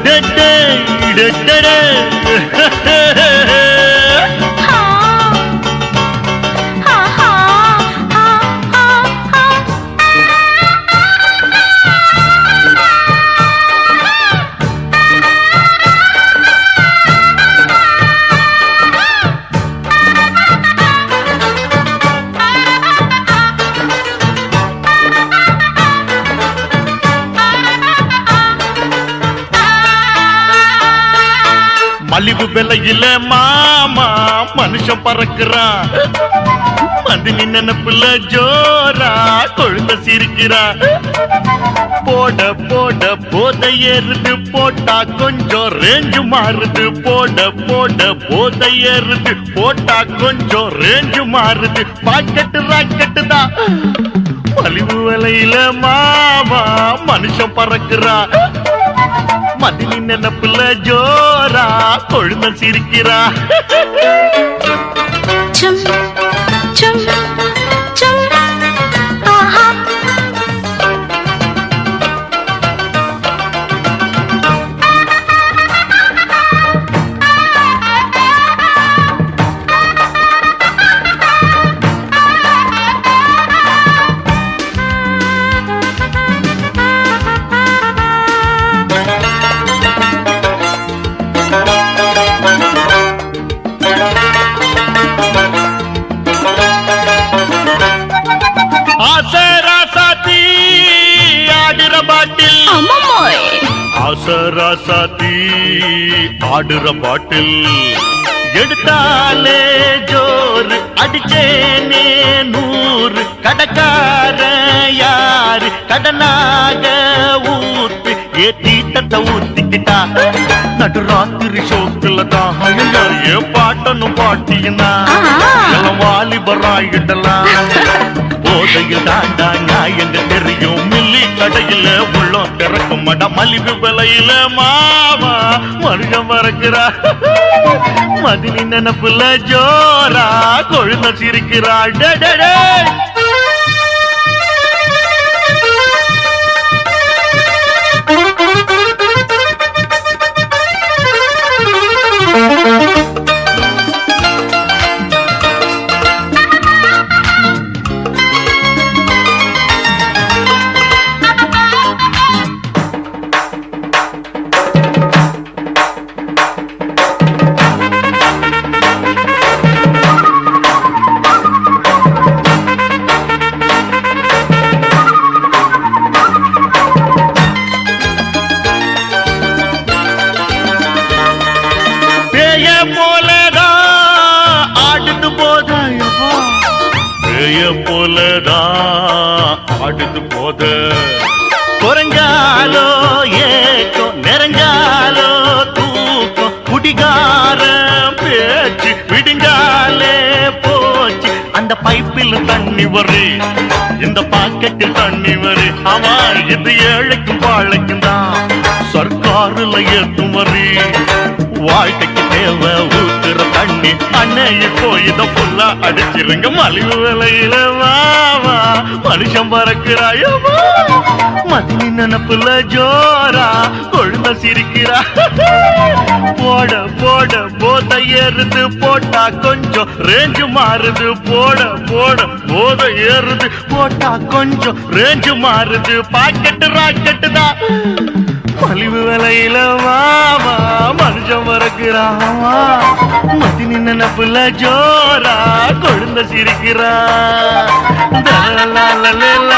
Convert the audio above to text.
டட்டே, டட்டடே. ஹா ஹா ஹா ஹா ஹா ஹா மலிவு விலையில மாமா மனுஷன் பறக்குறான் மதினி நினைப்புல ஜோரா கொழுந்த சிரிக்கிறா போட போட போத ஏறுது போட்டா கொஞ்சம் ரேஞ்சு மாறுது போட போட போத ஏறுது போட்டா கொஞ்சம் ரேஞ்சு மாறுது பாக்கெட்டு ராக்கெட்டு தான் மலிவு விலையில மாமா மனுஷன் பறக்குறா மதினி நினைப்புல ஜோரா கொழுந்த சிரிக்கிறா Chum, chum, chum, aha. ஆசராசாத்தி ஆடுற பாட்டில் அம்மம்மோய். ஆசராசாத்தி ஆடுற பாட்டில் எடுத்தாலே ஜோறு அடிச்சேனே நூறு கடக்கார யாரு கடனாக ஊத்து ஏ தீட்டத்தை ஊத்திக்கிட்டா நடுராத்திரி ஷோக்குல தான் ஏன் பாட்டனும் பாட்டியனா ஆஹா. எல்லாம் வாலிபராயிடலாம் போதையில் தாண்டா நியாயங்க தெரியும் மில்லி கடையில உள்ளம் திறக்கும் மட மலிவு விலையில மாமா மனுஷன் மறக்கிறா மதினி நினப்புல ஜோரா கொழுந்த சிரிக்கிறா டடடே பேய போலதான் ஆடுது போதையப்பா பேய போலதான் ஆடுது போத குறைஞ்சாலோ ஏக்கம் நிறைஞ்சாலோ தூக்கம் குடிகார பேச்சு விடிஞ்சாலே போச்சு அந்த பைப்பில் தண்ணி வரு இந்த பாக்கெட்டில் தண்ணி வரு ஆமா இது ஏழைக்கும் வாழைக்கும் தான் சர்க்காருல ஏற்றும் வரி வாழ்க்கைக்கு தேவை ஊத்துற தண்ணி அண்ணன் இப்போ இத ஃபுல்லா அடிச்சிருங்க மலிவு விலையில வாவா மனுஷன் பறக்கிறாயோ மதினி நினப்புல ஜோரா கொழுந்த சிரிக்கிறா போட போட போத ஏறுது போட்டா கொஞ்சம் ரேஞ்சு மாறுது போட போட போத ஏறுது போட்டா கொஞ்சம் ரேஞ்சு மாறுது பாக்கெட்டு ராக்கெட்டு தான் மலிவு விலையில வாமா மனுஷன் மறக்கிறாமா மதினி நினப்புல ஜோரா கொழுந்த சிரிக்கிறா தலலலலல